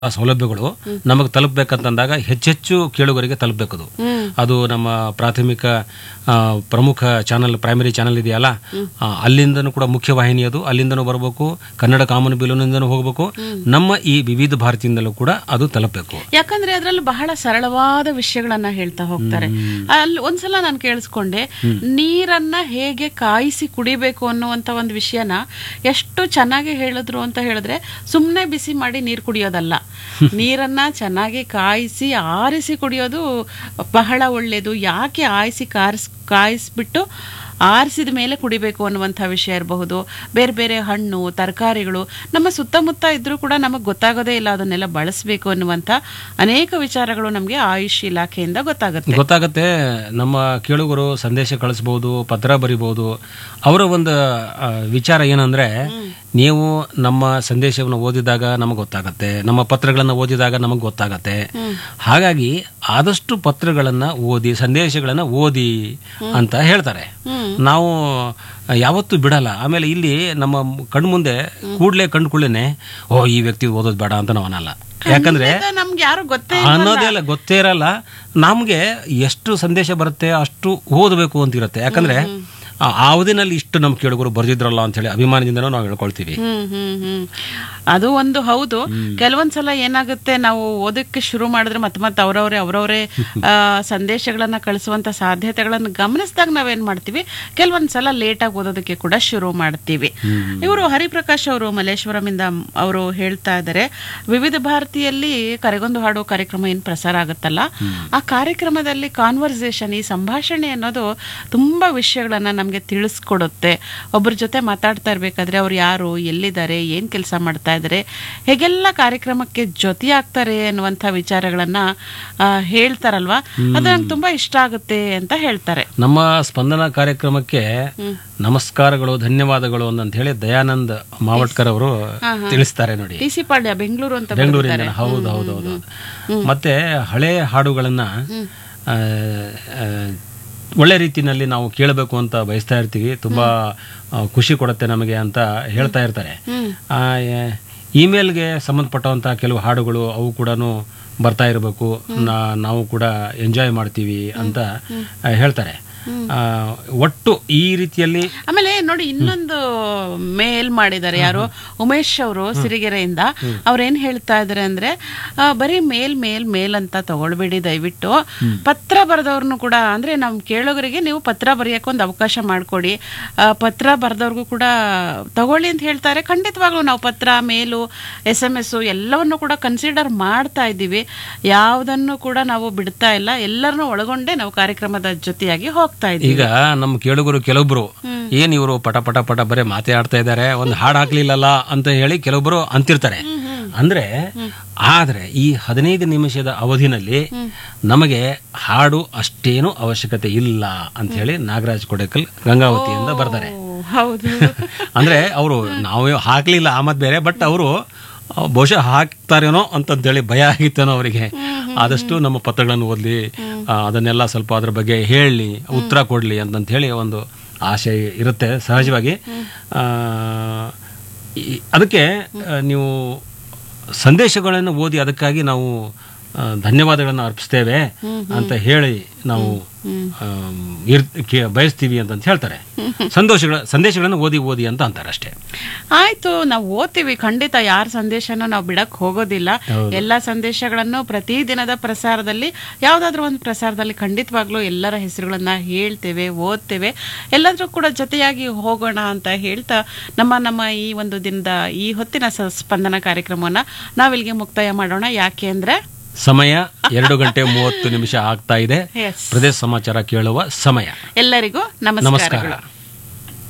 ಆ ಸೌಲಭ್ಯಗಳು ನಮಗೆ ತಲುಪಬೇಕಂತಂದಾಗ ಹೆಚ್ಚೆಚ್ಚು ಕೇಳುಗರಿಗೆ ತಲುಪಬೇಕದು ಅದು ನಮ್ಮ ಪ್ರಾಥಮಿಕ ಆ, ಪ್ರಮುಖ ಚಾನಲ್ ಪ್ರೈಮರಿ ಚಾನಲ್ ಇದೆಯಲ್ಲ ಆ, ಅಲ್ಲಿಂದನೂ ಕೂಡ ಮುಖ್ಯವಾಹಿನಿ ಅದು ಅಲ್ಲಿಂದನೂ ಬರಬೇಕು ಕನ್ನಡ ಕಾಮನ್ ಬಿಲುನಿಂದನೂ ಹೋಗಬೇಕು ನಮ್ಮ ಈ ವಿವಿಧ ಭಾರತಿಯಿಂದಲೂ ಕೂಡ ಅದು ತಲುಪಬೇಕು ಯಾಕಂದ್ರೆ ಅದ್ರಲ್ಲಿ ಬಹಳ ಸರಳವಾದ ವಿಷಯಗಳನ್ನ ಹೇಳ್ತಾ ಹೋಗ್ತಾರೆ ಅಲ್ಲಿ ಒಂದ್ಸಲ ನಾನು ಕೇಳಿಸ್ಕೊಂಡೆ ನೀರನ್ನ ಹೇಗೆ ಕಾಯಿಸಿ ಕುಡಿಬೇಕು ಅನ್ನುವಂತ ಒಂದು ವಿಷಯನ ಎಷ್ಟು ಚೆನ್ನಾಗಿ ಹೇಳಿದ್ರು ಅಂತ ಹೇಳಿದ್ರೆ ಸುಮ್ಮನೆ ಬಿಸಿ ಮಾಡಿ ನೀರು ಕುಡಿಯೋದಲ್ಲ ನೀರನ್ನ ಚೆನ್ನಾಗಿ ಕಾಯಿಸಿ ಆರಿಸಿ ಕುಡಿಯೋದು ಬಹಳ ಒಳ್ಳೆಯದು ಯಾಕೆ ಆಯಿಸಿ ಕಾರಿಸ್ ಕಾಯಿಸ್ಬಿಟ್ಟು ಆರಿಸಿದ ಮೇಲೆ ಕುಡಿಬೇಕು ಅನ್ನುವಂಥ ವಿಷಯ ಇರಬಹುದು ಬೇರೆ ಬೇರೆ ಹಣ್ಣು ತರಕಾರಿಗಳು ನಮ್ಮ ಸುತ್ತಮುತ್ತ ಇದ್ರೂ ಕೂಡ ನಮಗೆ ಗೊತ್ತಾಗೋದೇ ಇಲ್ಲ ಅದನ್ನೆಲ್ಲ ಬಳಸಬೇಕು ಅನ್ನುವಂಥ ಅನೇಕ ವಿಚಾರಗಳು ನಮಗೆ ಆಯುಷ್ ಇಲಾಖೆಯಿಂದ ಗೊತ್ತಾಗುತ್ತೆ ಗೊತ್ತಾಗತ್ತೆ ನಮ್ಮ ಕೇಳುಗರು ಸಂದೇಶ ಕಳಿಸ್ಬೋದು ಪತ್ರ ಬರಿಬೋದು ಅವರ ಒಂದು ಆ, ವಿಚಾರ ಏನಂದ್ರೆ ನೀವು ನಮ್ಮ ಸಂದೇಶವನ್ನು ಓದಿದಾಗ ನಮಗೆ ಗೊತ್ತಾಗತ್ತೆ ನಮ್ಮ ಪತ್ರಗಳನ್ನು ಓದಿದಾಗ ನಮಗೆ ಗೊತ್ತಾಗತ್ತೆ ಹಾಗಾಗಿ ಆದಷ್ಟು ಪತ್ರಗಳನ್ನ ಓದಿ ಸಂದೇಶಗಳನ್ನ ಓದಿ ಅಂತ ಹೇಳ್ತಾರೆ ನಾವು ಯಾವತ್ತೂ ಬಿಡಲ್ಲ ಆಮೇಲೆ ಇಲ್ಲಿ ನಮ್ಮ ಕಣ್ಮುಂದೆ ಕೂಡ್ಲೆ ಕಂಡ್ಕೊಳ್ಳೇನೆ ಓ ಈ ವ್ಯಕ್ತಿ ಓದೋದು ಬೇಡ ಅಂತ ನಾವು ಅನ್ನಲ್ಲ ಯಾಕಂದ್ರೆ ಖಂಡಿತ ನಮ್ಗೆ ಯಾರು ಗೊತ್ತೇ ಅನ್ನೋದೇ ಇಲ್ಲ ಗೊತ್ತೇ ಇರಲ್ಲ ನಮ್ಗೆ ಎಷ್ಟು ಸಂದೇಶ ಬರುತ್ತೆ ಅಷ್ಟು ಓದಬೇಕು ಅಂತ ಇರುತ್ತೆ ಯಾಕಂದ್ರೆ ಆ ಅವಧಿನಲ್ಲಿ ಇಷ್ಟು ನಮ್ಮ ಕೇಳುಗರು ಬರ್ದಿದ್ರಲ್ಲ ಅಂತ ಹೇಳಿ ಅಭಿಮಾನದಿಂದನೂ ನಾವು ಹೇಳ್ಕೊಳ್ತೀವಿ ಹ್ಮ್ ಹ್ಮ್ ಹ್ಮ್ ಅದು ಒಂದು ಹೌದು ಕೆಲವೊಂದ್ಸಲ ಏನಾಗುತ್ತೆ ನಾವು ಓದಕ್ಕೆ ಶುರು ಮಾಡಿದ್ರೆ ಮತ್ತೆ ಮತ್ತೆ ಅವ್ರವ್ರೆ ಅವ್ರವ್ರೆ ಆ, ಸಂದೇಶಗಳನ್ನ ಕಳಿಸುವಂತ ಸಾಧ್ಯತೆಗಳನ್ನ ಗಮನಿಸಿದಾಗ ನಾವೇನ್ ಮಾಡ್ತೀವಿ ಕೆಲವೊಂದ್ಸಲ ಲೇಟ್ ಆಗಿ ಓದೋದಕ್ಕೆ ಕೂಡ ಶುರು ಮಾಡ್ತೀವಿ ಇವರು ಹರಿಪ್ರಕಾಶ್ ಅವರು ಮಲ್ಲೇಶ್ವರಮಿಂದ ಅವರು ಹೇಳ್ತಾ ಇದ್ದಾರೆ ವಿವಿಧ ಭಾರತಿಯಲ್ಲಿ ಕರೆಗೊಂದು ಹಾಡು ಕಾರ್ಯಕ್ರಮ ಏನ್ ಪ್ರಸಾರ ಆಗುತ್ತಲ್ಲ ಆ ಕಾರ್ಯಕ್ರಮದಲ್ಲಿ ಕಾನ್ವರ್ಸೇಷನ್ ಈ ಸಂಭಾಷಣೆ ಅನ್ನೋದು ತುಂಬಾ ವಿಷಯಗಳನ್ನ ನಮ್ಗೆ ತಿಳಿಸ್ಕೊಡುತ್ತೆ ಒಬ್ಬರ ಜೊತೆ ಮಾತಾಡ್ತಾ ಇರ್ಬೇಕಾದ್ರೆ ಅವ್ರು ಯಾರು ಎಲ್ಲಿದ್ದಾರೆ ಏನ್ ಕೆಲಸ ಮಾಡ್ತಾ ಇದ್ದಾರೆ ಹೇಗೆಲ್ಲ ಕಾರ್ಯಕ್ರಮಕ್ಕೆ ಜೊತೆಯಾಗ್ತಾರೆ ಅನ್ನುವಂಥ ವಿಚಾರಗಳನ್ನ ಆ, ಹೇಳ್ತಾರಲ್ವಾ ಅದು ನಂಗೆ ತುಂಬಾ ಇಷ್ಟ ಆಗುತ್ತೆ ಅಂತ ಹೇಳ್ತಾರೆ ನಮ್ಮ ಸ್ಪಂದನ ಕಾರ್ಯಕ್ರಮಕ್ಕೆ ನಮಸ್ಕಾರಗಳು ಧನ್ಯವಾದಗಳು ಅಂತ ಹೇಳಿ ದಯಾನಂದ್ ಮಾವಟ್ಕರ್ ಅವರು ತಿಳಿಸ್ತಾರೆ ನೋಡಿ ಟಿ ಸಿ ಪಾಳ್ಯ ಬೆಂಗಳೂರು ಅಂತ ಬೆಂಗಳೂರಿಂದ ಹೌದು ಹೌದು ಹೌದು ಮತ್ತೆ ಹಳೆ ಹಾಡುಗಳನ್ನ ಆ, ಆ, ಒಳ್ಳೆ ರೀತಿನಲ್ಲಿ ನಾವು ಕೇಳಬೇಕು ಅಂತ ಬಯಸ್ತಾ ಇರ್ತೀವಿ ತುಂಬಾ ಆ, ಖುಷಿ ಕೊಡುತ್ತೆ ನಮಗೆ ಅಂತ ಹೇಳ್ತಾ ಇರ್ತಾರೆ ಆ, ಎ- ಇಮೇಲ್ಗೆ ಸಂಬಂಧಪಟ್ಟಂತ ಕೆಲವು ಹಾಡುಗಳು ಅವು ಕೂಡ ಬರ್ತಾ ಇರಬೇಕು ನಾವು ಕೂಡ ಎಂಜಾಯ್ ಮಾಡ್ತೀವಿ ಅಂತ ಆ, ಹೇಳ್ತಾರೆ ಆ, ಒಟ್ಟು ಈ ರೀತಿಯಲ್ಲಿ ಆಮೇಲೆ ನೋಡಿ ಇನ್ನೊಂದು ಮೇಲ್ ಮಾಡಿದ್ದಾರೆ ಯಾರು ಉಮೇಶ್ ಅವರು ಸಿರಿಗೆರೆಯಿಂದ ಅವ್ರೇನ್ ಹೇಳ್ತಾ ಇದಾರೆ ಅಂದ್ರೆ ಆ, ಬರೀ ಮೇಲ್ ಮೇಲ್ ಮೇಲ್ ಅಂತ ತಗೊಳ್ಬೇಡಿ ದಯವಿಟ್ಟು ಪತ್ರ ಬರೆದವ್ರನ್ನು ಕೂಡ ಅಂದ್ರೆ ನಮ್ ಕೇಳೋಗರಿಗೆ ನೀವು ಪತ್ರ ಬರೆಯಕ್ಕೆ ಒಂದು ಅವಕಾಶ ಮಾಡ್ಕೊಡಿ ಆ, ಪತ್ರ ಬರೆದವ್ರಿಗೂ ಕೂಡ ತಗೊಳ್ಳಿ ಅಂತ ಹೇಳ್ತಾರೆ ಖಂಡಿತವಾಗ್ಲೂ ನಾವು ಪತ್ರ ಮೇಲು ಎಸ್ ಎಂ ಎಸ್ ಎಲ್ಲವನ್ನು ಕೂಡ ಕನ್ಸಿಡರ್ ಮಾಡ್ತಾ ಇದ್ದೀವಿ ಯಾವುದನ್ನು ಕೂಡ ನಾವು ಬಿಡ್ತಾ ಇಲ್ಲ ಎಲ್ಲರನ್ನೂ ಒಳಗೊಂಡೇ ನಾವು ಕಾರ್ಯಕ್ರಮದ ಜೊತೆಯಾಗಿ ಹೋಗ್ತಾ ಇದ್ದೀವಿ ಈಗ ನಮ್ಮ ಕೇಳುಗರು ಕೆಲವೊಬ್ರು ಏನ್ ಇವರು ಪಟ ಪಟ ಪಟ ಬರೀ ಮಾತೇ ಆಡ್ತಾ ಇದ್ದಾರೆ ಒಂದು ಹಾಡು ಹಾಕ್ಲಿಲ್ಲಲ್ಲ ಅಂತ ಹೇಳಿ ಕೆಲವೊಬ್ರು ಅಂತಿರ್ತಾರೆ ಅಂದ್ರೆ ಆದ್ರೆ ಈ ಹದಿನೈದು ನಿಮಿಷದ ಅವಧಿನಲ್ಲಿ ನಮಗೆ ಹಾಡು ಅಷ್ಟೇನು ಅವಶ್ಯಕತೆ ಇಲ್ಲ ಅಂತ ಹೇಳಿ ನಾಗರಾಜ್ ಕೊಡಕಲ್ ಗಂಗಾವತಿಯಿಂದ ಬರ್ತಾರೆ ಓ, ಹೌದು ಅಂದ್ರೆ ಅವರು ನಾವು ಹಾಕ್ಲಿಲ್ಲ ಆ ಮತ್ ಬೇರೆ ಬಟ್ ಅವರು ಬಹುಶಃ ಹಾಕ್ತಾರೇನೋ ಅಂತಂತೇಳಿ ಭಯ ಆಗಿತ್ತೇನೋ ಅವರಿಗೆ ಆದಷ್ಟು ನಮ್ಮ ಪತ್ರಗಳನ್ನು ಓದಲಿ ಅದನ್ನೆಲ್ಲ ಸ್ವಲ್ಪ ಅದ್ರ ಬಗ್ಗೆ ಹೇಳಲಿ ಉತ್ತರ ಕೊಡಲಿ ಅಂತಂತ ಹೇಳಿ ಒಂದು ಆಶೆ ಇರುತ್ತೆ ಸಹಜವಾಗಿ ಆ, ಈ- ಅದಕ್ಕೆ ಆ, ನೀವು ಸಂದೇಶಗಳನ್ನು ಓದಿ ಅದಕ್ಕಾಗಿ ನಾವು ಆ, ಧನ್ಯವಾದಗಳನ್ನು ಅರ್ಪಿಸ್ತೇವೆ ಅಂತ ಹೇಳಿ ನಾವು ಆಮ್, ಇರ್ ಕೇ- ಬಯಸ್ತೀವಿ ಅಂತಂತ ಹೇಳ್ತಾರೆ ಸಂತೋಷಗಳ ಸಂದೇಶಗಳನ್ನು ಓದಿ ಓದಿ ಅಂತ ಅಂತಾರೆ ಅಷ್ಟೇ ಆಯ್ತು ನಾವು ಓದ್ತೀವಿ ಖಂಡಿತ ಯಾರ ಸಂದೇಶನೂ ನಾವು ಬಿಡಕ್ ಹೋಗೋದಿಲ್ಲ ಎಲ್ಲಾ ಸಂದೇಶಗಳನ್ನು ಪ್ರತಿ ದಿನದ ಪ್ರಸಾರದಲ್ಲಿ ಯಾವ್ದಾದ್ರು ಒಂದು ಪ್ರಸಾರದಲ್ಲಿ ಖಂಡಿತವಾಗ್ಲೂ ಎಲ್ಲರ ಹೆಸರುಗಳನ್ನ ಹೇಳ್ತೇವೆ ಓದ್ತೇವೆ ಎಲ್ಲಾದ್ರೂ ಕೂಡ ಜೊತೆಯಾಗಿ ಹೋಗೋಣ ಅಂತ ಹೇಳ್ತಾ ನಮ್ಮ ನಮ್ಮ ಈ ಒಂದು ದಿನದ ಈ ಹೊತ್ತಿನ ಸ- ಸ್ಪಂದನ ಕಾರ್ಯಕ್ರಮವನ್ನ ನಾವಿಲ್ಲಿಗೆ ಮುಕ್ತಾಯ ಮಾಡೋಣ ಯಾಕೆ ಅಂದ್ರೆ ಸಮಯ ಎರಡು ಗಂಟೆ ಮೂವತ್ತು ನಿಮಿಷ ಆಗ್ತಾ ಇದೆ ಎಸ್ ಪ್ರದೇಶ ಸಮಾಚಾರ ಕೇಳುವ ಸಮಯ ಎಲ್ಲರಿಗೂ ನಮಸ್ಕಾರಗಳು ನಮಸ್ಕಾರ